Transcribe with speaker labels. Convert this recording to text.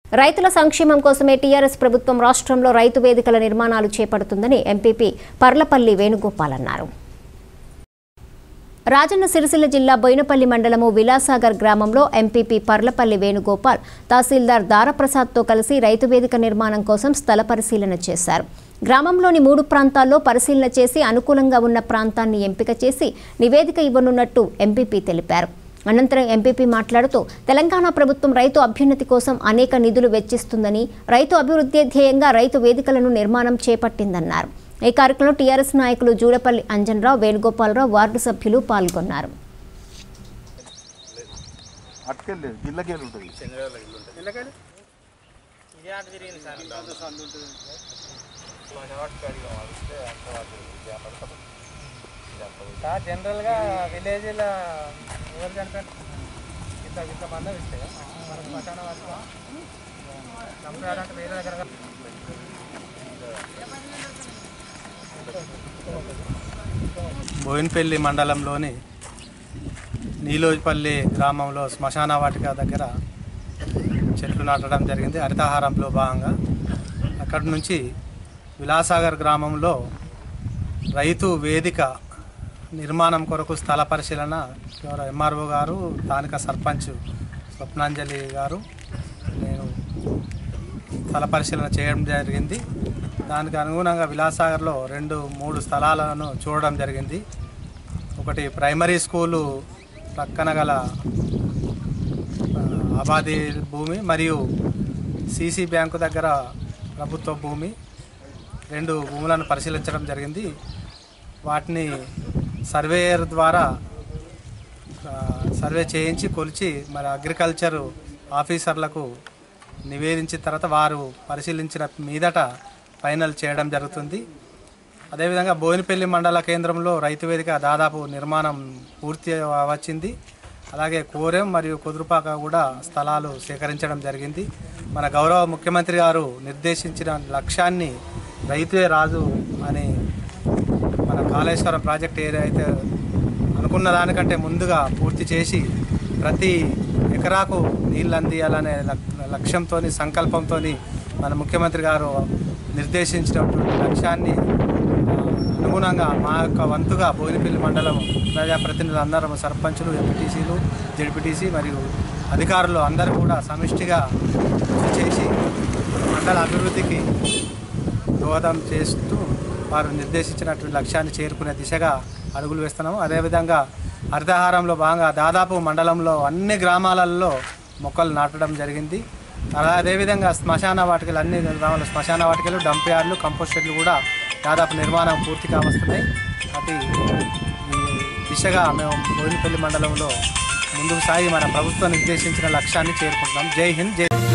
Speaker 1: రైతుల సంక్షేమం కోసమే టీఆర్ఎస్ ప్రభుత్వం రాష్ట్రంలో రైతు వేదికల నిర్మాణాలు చేపడుతుందని ఎంపీపీ పర్లపల్లి వేణుగోపాల్ అన్నారు రాజన్న సిరిసిల్ల జిల్లా బోయినపల్లి మండలము విలాసాగర్ గ్రామంలో ఎంపీపీ పర్లపల్లి వేణుగోపాల్ తహసీల్దార్ దారప్రసాద్తో కలిసి రైతు వేదిక నిర్మాణం కోసం స్థల పరిశీలన చేశారు గ్రామంలోని మూడు ప్రాంతాల్లో పరిశీలన చేసి అనుకూలంగా ఉన్న ప్రాంతాన్ని ఎంపిక చేసి నివేదిక ఇవ్వనున్నట్టు ఎంపీపీ తెలిపారు అనంతరం ఎంపీపీ మాట్లాడుతూ తెలంగాణ ప్రభుత్వం రైతు అభ్యున్నతి కోసం అనేక నిధులు వెచ్చిస్తుందని రైతు అభివృద్ధి ధ్యేయంగా రైతు వేదికలను నిర్మాణం చేపట్టిందన్నారు ఈ కార్యక్రమంలో టీఆర్ఎస్ నాయకులు జూలపల్లి అంజన్రావు వేణుగోపాలరావు వార్డు సభ్యులు పాల్గొన్నారు
Speaker 2: అటుకెళ్ళలేదు జిల్లకెళ్ళి ఉంటుంది
Speaker 3: జనరల్గా విలేజ్లో ఎవరు చనిపోయిన ఇంత ఇంత మంది ఇస్తే మనకు శ్మశాన వాటిలో చంపారంటే వేరే దగ్గర బోయిన్పల్లి మండలంలోని నీలోజపల్లి గ్రామంలో శ్మశాన వాటిక దగ్గర చెట్లు నాటడం జరిగింది హరితహారంలో భాగంగా అక్కడి నుంచి విలాసాగర్ గ్రామంలో రైతు వేదిక నిర్మాణం కొరకు స్థల పరిశీలన ఎవరో ఎంఆర్ఓ గారు స్థానిక సర్పంచ్ స్వప్నాంజలి గారు నేను స్థల పరిశీలన చేయడం జరిగింది దానికి అనుగుణంగా విలాసాగర్లో రెండు మూడు స్థలాలను చూడడం జరిగింది ఒకటి ప్రైమరీ స్కూలు పక్కన గల ఆ, ఆబాది భూమి మరియు సీసీ బ్యాంకు దగ్గర ప్రభుత్వ భూమి రెండు భూములను పరిశీలించడం జరిగింది వాటిని సర్వేయర్ ద్వారా ఆ, సర్వే చేయించి కొలిచి మరి అగ్రికల్చర్ ఆఫీసర్లకు నివేదించిన తర్వాత వారు పరిశీలించిన మీదట ఫైనల్ చేయడం జరుగుతుంది అదేవిధంగా బోయినపల్లి మండల కేంద్రంలో రైతు వేదిక దాదాపు నిర్మాణం పూర్తి వచ్చింది అలాగే కోరెం మరియు కుదురుపాక కూడా స్థలాలు సేకరించడం జరిగింది మన గౌరవ ముఖ్యమంత్రి గారు నిర్దేశించిన లక్ష్యాన్ని రైతే రాజు అని మన కాళేశ్వరం ప్రాజెక్ట్ ఏదైతే అనుకున్న దానికంటే ముందుగా పూర్తి చేసి ప్రతి ఎకరాకు నీళ్ళు అందియాలనే లక్ష్యంతో సంకల్పంతో మన ముఖ్యమంత్రి గారు నిర్దేశించినటువంటి లక్ష్యాన్ని ఆ, అనుగుణంగా మా యొక్క వంతుగా బోయినపల్లి మండలం ప్రజాప్రతినిధులు అందరం సర్పంచులు ఎంపీటీసీలు జడ్పీటీసీ మరియు అధికారులు అందరూ కూడా సమిష్టిగా కృషి చేసి మండల అభివృద్ధికి దోహదం చేస్తూ వారు నిర్దేశించినటువంటి లక్ష్యాన్ని చేరుకునే దిశగా అడుగులు వేస్తున్నాము అదేవిధంగా హరితహారంలో భాగంగా దాదాపు మండలంలో అన్ని గ్రామాలలో మొక్కలు నాటడం జరిగింది అలా అదేవిధంగా శ్మశాన వాటికలు అన్ని గ్రామాల శ్మశాన వాటికలు డంప్ యార్డ్లు కంపోస్ట్ షెడ్లు కూడా దాదాపు నిర్మాణం పూర్తిగా వస్తున్నాయి అటు ఈ దిశగా మేము బోయినపల్లి మండలంలో ముందుకు సాగి మన ప్రభుత్వం నిర్దేశించిన లక్ష్యాన్ని చేరుకుంటున్నాం జై హింద్ జై